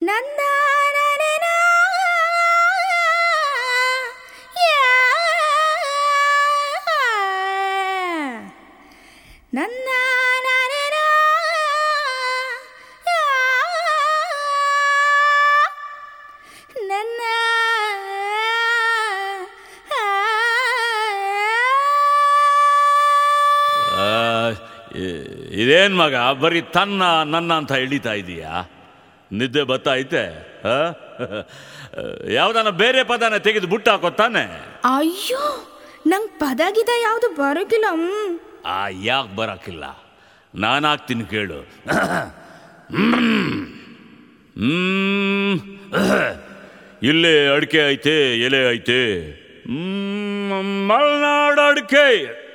ನನ್ನ ನನೆನ ಯಾ. ನನ್ನ ನನೆನ ಯಾ. ನನ್ನ ಆ, ಇ- ಇದೇನ್ ಮಗ ಬರೀ ತನ್ನ ನನ್ನ ಅಂತ ಎಳಿತಾ ಇದೀಯಾ ನಿದ್ದೆ ಬತ್ತಾ ಐತೆ ಆ? ಯಾವ್ದಾನ ಬೇರೆ ಪದನ ತೆಗೆದು ಬುಟ್ಟ ಹಾಕೋ ತಾನೆ ಅಯ್ಯೋ ನಂಗೆ ಪದ ಗಿದ ಯಾವುದು ಬರೋಕಿಲ್ಲ ಹ್ಮ್. ಆ ಯಾಕೆ ಬರಕಿಲ್ಲ ನಾನು ಹಾಕ್ತೀನಿ ಕೇಳು ಹ್ಮ್. ಇಲ್ಲೇ ಅಡಿಕೆ ಐತೆ ಎಲೆ ಐತೆ ಹ್ಮ್, ಮಲ್ನಾಡ್ ಅಡಿಕೆ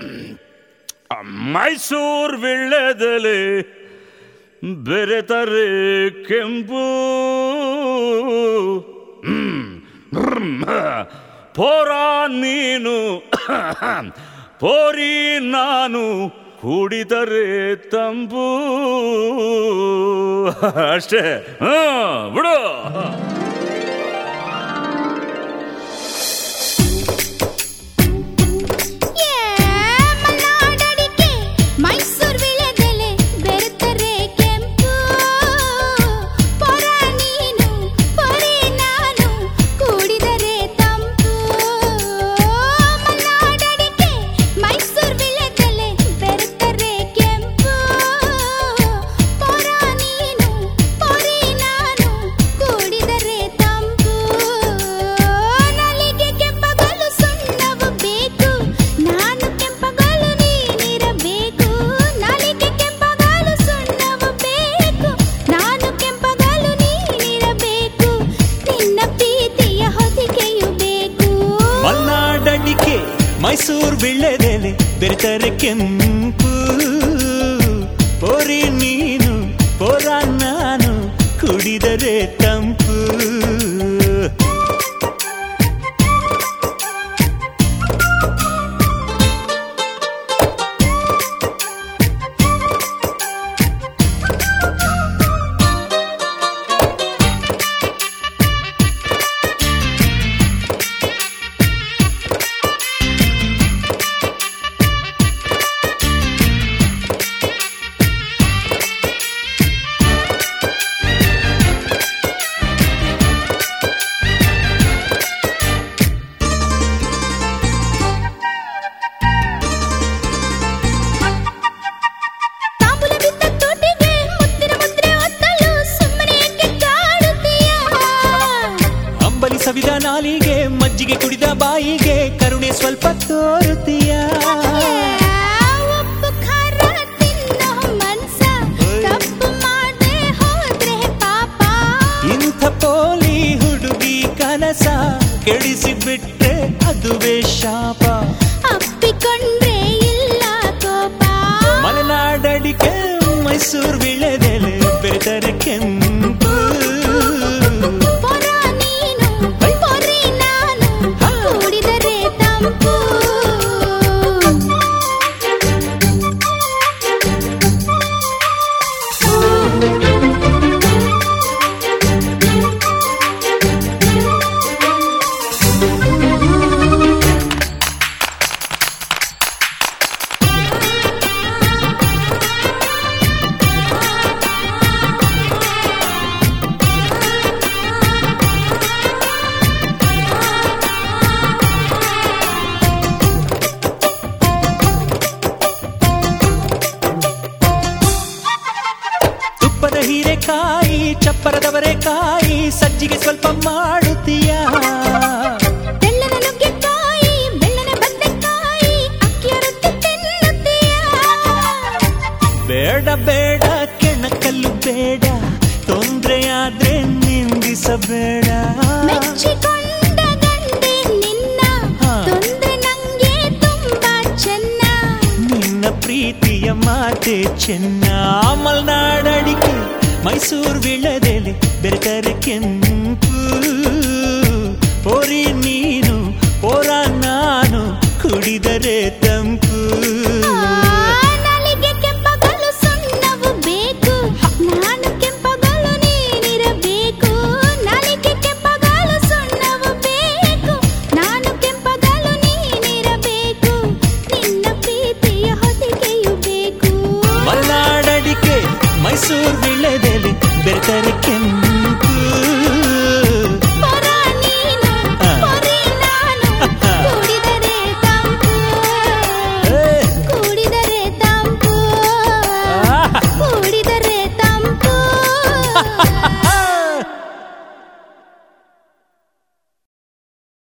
ಮೈಸೂರು ವಿಳ್ಳೆದೆಲೆ ಬೇರೆ ತಾರೆ ಕೆಂಪು ಹ್ಮ್. ಹ್ಮ್. ಪೋರ ನೀನು ಪೋರಿ ನಾನು ಕುಡಿದರೆ ತಂಪು ಅಷ್ಟೇ ಹ್ಞೂ ಬಿಡು ಏ ಮಲ್ನಾಡಡಿಕೆ, ಮೈಸೂರ್ ವಿಳ್ಯದೆಲೆ, ಬೆರೆತರೆ ಕೆಂಪು. ಪೊರ ನೀನು, ಪೊರೆ ನಾನು, ಕೂಡಿದರೆ ತಂಪು. ಮಲ್ನಾಡಡಿಕೆ, ಮೈಸೂರ್ ವಿಳ್ಯದೆಲೆ, ಬೆರೆತರೆ ಕೆಂಪು. ಪೊರ ನೀನು, ಪೊರೆ ನಾನು, ಕೂಡಿದರೆ ತಂಪು. ನಲಿಗೆ ಕೆಂಪಗಲು ಸುಣ್ಣವು ಬೇಕು ನಾನು ಕೆಂಪಗಲು ನೀನಿರಬೇಕು ನಲಿಗೆ ಕೆಂಪಗಲು ಸುಣ್ಣವು ಬೇಕು ನಾನು ಕೆಂಪಗಲು ನೀನಿರಬೇಕು ನಿನ್ನ ಪ್ರೀತಿಯ ಹೊದಿಕೆಯು ಬೇಕು ಮಲ್ನಾಡಡಿಕೆ ಮೈಸೂರು ಬಿಳ್ಳೆದೆಲೆ ಬೆರೆತರೆ ಕೆಂಪು ಪೋರಿ ನೀನು ಪೋರ ನಾನು ಕುಡಿದರೆ ತಂಪು ತಾಂಬೂಲ ಬಿದ್ದ ತೋಟಿಗೆ ಮುತ್ತಿನ ಮುದ್ರೆ ಒತ್ತಲು ಸುಮ್ಮನೆ ಏಕೆ ಕಾಡುತ್ತೀಯ ಅಂಬಲಿ ಸವಿದ ನಾಲಿಗೆ ಮಜ್ಜಿಗೆ ಕುಡಿದ ಬಾಯಿಗೆ ಕರುಣೆ ಸ್ವಲ್ಪ ತೋರುತ್ತೀಯ ಉಪ್ಪು ಖಾರ ತಿನ್ನೋ ಮನ್ಸ ತಪ್ಪು ಮಾಡದೆ ಹೋದ್ರೆ ಪಾಪ ಇಂಥ ಪೋಲಿ ಹುಡುಗಿ ಕನಸ ಕೆಡಿಸಿ ಬಿಟ್ರೆ ಅದುವೇ ಶಾಪ ಅಪ್ಪಿಕೊಂಡ್ರೆ ಇಲ್ಲ ಕೋಪ ಮಲೆನಾಡಡಿಕೆ ಮೈಸೂರು ವಿಳೆದೆಲೆ ಬೆರೆತರೆ ಕೆಂಪು ಪೊರ ನೀನು ಪೊರೆ ನಾನು ಕೂಡಿದರೆ ತಂಪು ತುಪ್ಪದ ಹೀರೆಕಾಯಿ ಚಪ್ಪರದವರೆಕಾಯಿ ಸಜ್ಜಿಗೆ ಸ್ವಲ್ಪ ಮಾಡುತ್ತೀಯ ತೆಳ್ಳನ ನುಗ್ಗೆಕಾಯಿ ಬೆಳ್ಳನ ಬದನೆಕಾಯಿ ಅಕ್ಕಿಯ ರೊಟ್ಟಿ ತಿನ್ನುತ್ತೀಯ ಬೇಡ ಬೇಡ ಕೆಣಕಲ್ಲು ಬೇಡ ತೊಂದ್ರೆಯಾದ್ರೆ ನಿಂದಿಸಬೇಡ ಮೆಚ್ಚಿಕೊಂಡ ಗಂಡೆ ನಿನ್ನ ಹಾ. ತೊಂದ್ರೆ ನಂಗೆ ತುಂಬಾ ಚೆನ್ನ ನಿನ್ನ ಪ್ರೀತಿಯ ಮಾತೆ ಚೆನ್ನ ಮಲ್ನಾಡಡಿಕೆ ಮೈಸೂರು ವಿಳದೆಲೆ ಬೆರೆತರೆ ಕೆಂಪು ಪೋರಿ ನೀನು ಪೋರ ನಾನು ಕುಡಿದರೆ ತಂಪು